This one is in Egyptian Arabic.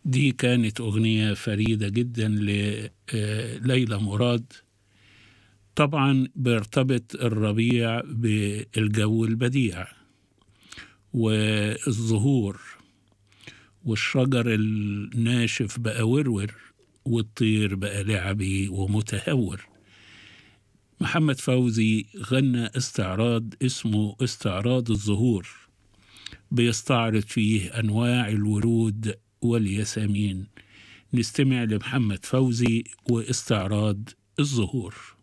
دي كانت أغنية فريدة جدا لليلى مراد طبعا بيرتبط الربيع بالجو البديع والزهور والشجر الناشف بقى ورور والطير بقى لعبي ومتهور محمد فوزي غنى استعراض اسمه استعراض الزهور بيستعرض فيه أنواع الورود والياسمين نستمع لمحمد فوزي واستعراض الزهور